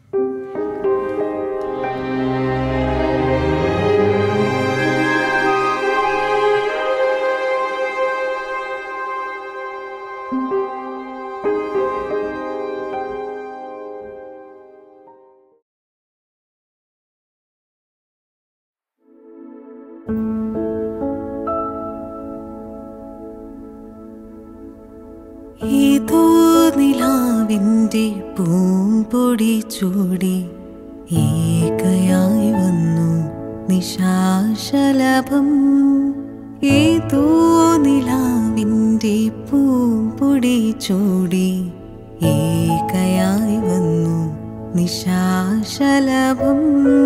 ഏതോ നിലാവിൻ്റെ പൂമ്പൊടി ചൂടി ഏകയായി വന്നു നിശാശലഭം ഏതോ നിലാവിൻ്റെ പൂമ്പൊടി ചൂടി ഏകയായി വന്നു നിശാശലഭം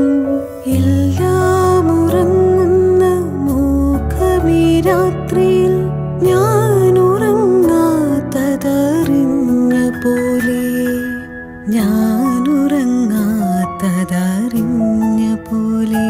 എല്ലാം ഉറങ്ങുന്ന മൂഖമീ രാത്രിയിൽ ഞാൻ ഉറങ്ങാത്തതറിഞ്ഞ പോലെ ഞാൻ ഉറങ്ങാത്തതറിഞ്ഞ പോലെ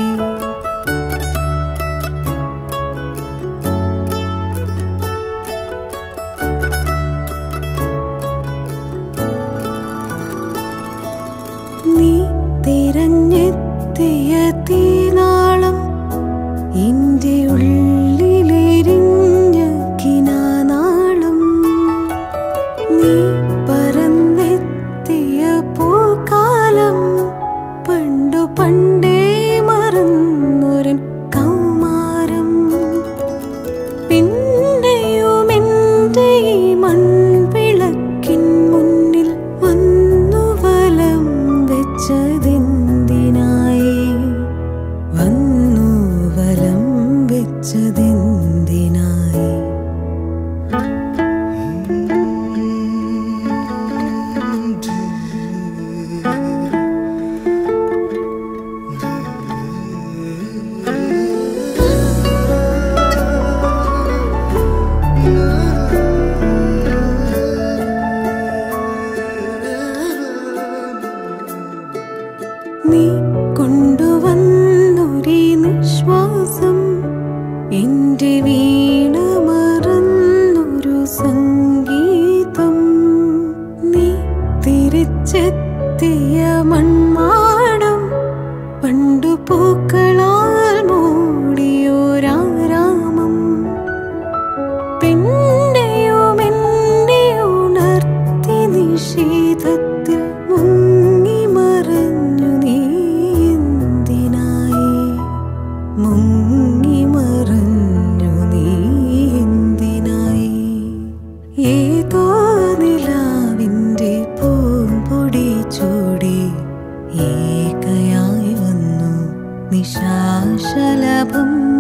നീ തിരഞ്ഞെത്തിയ തീനാളം എന്റെ ഉള്ളിലെരിഞ്ഞ കിനാനാളം നീ പറന്നെത്തിയ പൂക്കാലം പണ്ടു പണ്ടേ മറന്നൊരൻ കൗമാരം പിന്നെയും എൻ്റെ ഈ മൺവിളക്കിൻ മുന്നിൽ വന്നു വലം വെച്ചതെന്തിനായി വന്നു വലം വെച്ചതെന്തിനായി നീ കൊണ്ടുവന്നൊരു നിശ്വാസം എന്റെ വീണ മറന്നൊരു സംഗീതം നീ തിരിച്ചെത്തിയ മൺമാടം പണ്ടു പൂക്കളാൽ മൂടിയോരാരാമം പിന്നെയും എന്നെ ഉണർത്തി നിഷേധത്തിൽ മുങ്ങി മറഞ്ഞു നീ എന്തിനായി മുങ്ങി മറഞ്ഞു നീ എന്തിനായി ഏതോ നിലാവിൻ്റെ പൂമ്പൊടി ചൂടി ഏകയായി വന്നു നിശാശലഭം